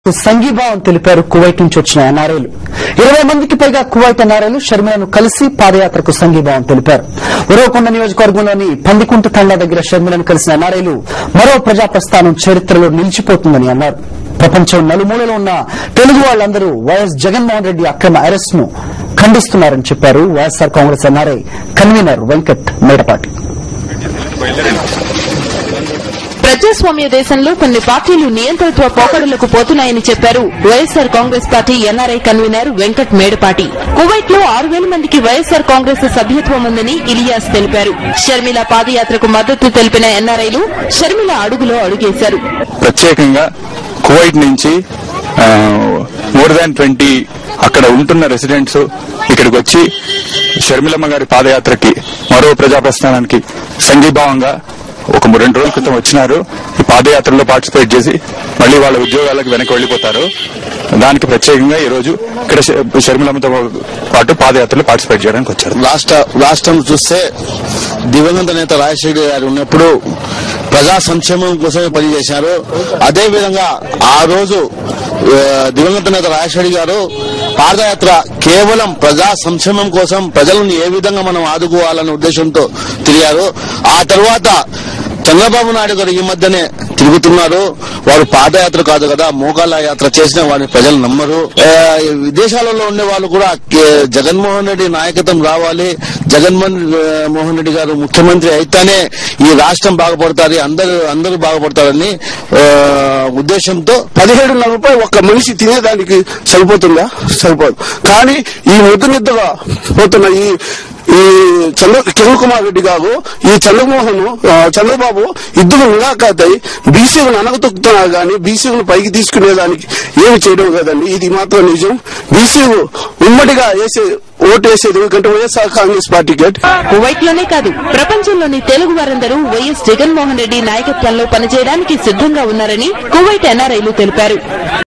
సంఘీభావం తెలిపారు కువైట్ నుంచి వచ్చిన ఎన్ఆర్ఐలు ఇరవై మందికి పైగా కువైట్ ఎన్ఆర్ఐలు షర్మిలను కలిసి పాదయాత్రకు సంఘీభావం తెలిపారు ఉరవకొండ నియోజకవర్గంలోని పందికుంట తండా దగ్గర షర్మిలను కలిసిన ఎన్ఆర్ఐలు మరో ప్రజా ప్రస్థానం చరిత్రలో నిలిచిపోతుందని అన్నారు ప్రపంచం నలుమూలలో ఉన్న తెలుగు వాళ్ళందరూ వైఎస్ జగన్మోహన్ రెడ్డి అక్రమ అరెస్ట్ ను ఖండిస్తున్నారని చెప్పారు వైఎస్ఆర్ కాంగ్రెస్ ఎన్ఆర్ఐ కన్వీనర్ వెంకట్ మేడపాటి ప్రజాస్వామ్య దేశంలో కొన్ని పార్టీలు నియంత్రణత్వ పోకడలకు పోతున్నాయని చెప్పారు YSR Congress party NRI convener Venkat Medapati Kuwait లో ఆరు వేల మందికి వైఎస్సార్ కాంగ్రెస్ సభ్యత్వం ఉందని ఇలియాస్ తెలిపారు షర్మిల పాదయాత్రకు మద్దతు తెలిపిన ఎన్ఆర్ఐలు షర్మిల అడుగులో అడుగేశారు ప్రత్యేకంగా కువైట్ నుంచి మోర్ దాన్ ట్వంటీ అక్కడ ఉంటున్న రెసిడెంట్స్ ఇక్కడికి వచ్చి షర్మిలమ్మ గారి పాదయాత్రకి మరో ప్రజా ప్రస్థానానికి సంఘీభావంగా ఒక రెండు రోజుల క్రితం వచ్చినారు ఈ పాదయాత్రలో పార్టిసిపేట్ చేసి మళ్ళీ వాళ్ళ ఉద్యోగాలకు వెనక్కి వెళ్లిపోతారు దానికి ప్రత్యేకంగా ఈ రోజు ఇక్కడ ష- షర్మిలమ్మతో పాటు పాదయాత్రలో పార్టిసిపేట్ చేయడానికి వచ్చారు రాష్ట్ర రాష్ట్రం చూస్తే దివంగత నేత రాజశేఖర్ గారు ఉన్నప్పుడు ప్రజా సంక్షేమం కోసమే పనిచేశారు అదే విధంగా ఆ రోజు ఆ, దివంగత నేత రాజశేఖర్ గారు పాదయాత్ర కేవలం ప్రజా సంక్షేమం కోసం ప్రజలను ఏ విధంగా మనం ఆదుకోవాలనే ఉద్దేశంతో తిరిగారు ఆ తర్వాత చంద్రబాబు నాయుడు గారు ఈ మధ్యనే తిరుగుతున్నారు వారు పాదయాత్ర కాదు కదా మోకాళ్ళ యాత్ర చేసిన వారిని ప్రజలు నమ్మరు ఆ, విదేశాలలో ఉండే వాళ్ళు కూడా కే- జగన్మోహన్ రెడ్డి నాయకత్వం రావాలి జగన్మోహన్ ఆ, మోహన్ రెడ్డి గారు ముఖ్యమంత్రి అయితేనే ఈ రాష్ట్రం బాగుపడతారు అందరూ అందరూ బాగుపడతారని ఆ, ఉద్దేశంతో పదిహేడున్నర రూపాయలు ఒక్క మనిషి తినేదానికి సరిపోతుందా సరిపోదు కానీ ఈ ముద్దు నిద్రగా పోతున్న ఈ ఈ చంద్ర కిరణ్ కుమార్ రెడ్డి గారు ఈ చంద్రమోహన్ ఆ, చంద్రబాబు ఇద్దరు నిరాకరతై బీసీలను అనగతొక్కుతున్నారు కానీ బీసీలను పైకి తీసుకునేదానికి ఏమి చేయడం కదండి ఇది మాత్రం నిజం బీసీలు ఉమ్మడిగా వేసే ఓటు వేసేది ఎందుకంటే వైఎస్ఆర్ కాంగ్రెస్ పార్టీకి కువైట్ లోనే కాదు ప్రపంచంలోని తెలుగు వారందరూ వైఎస్ జగన్మోహన్ రెడ్డి నాయకత్వంలో పనిచేయడానికి సిద్దంగా ఉన్నారని కువైట్ ఎన్ఆర్ఐలు తెలిపారు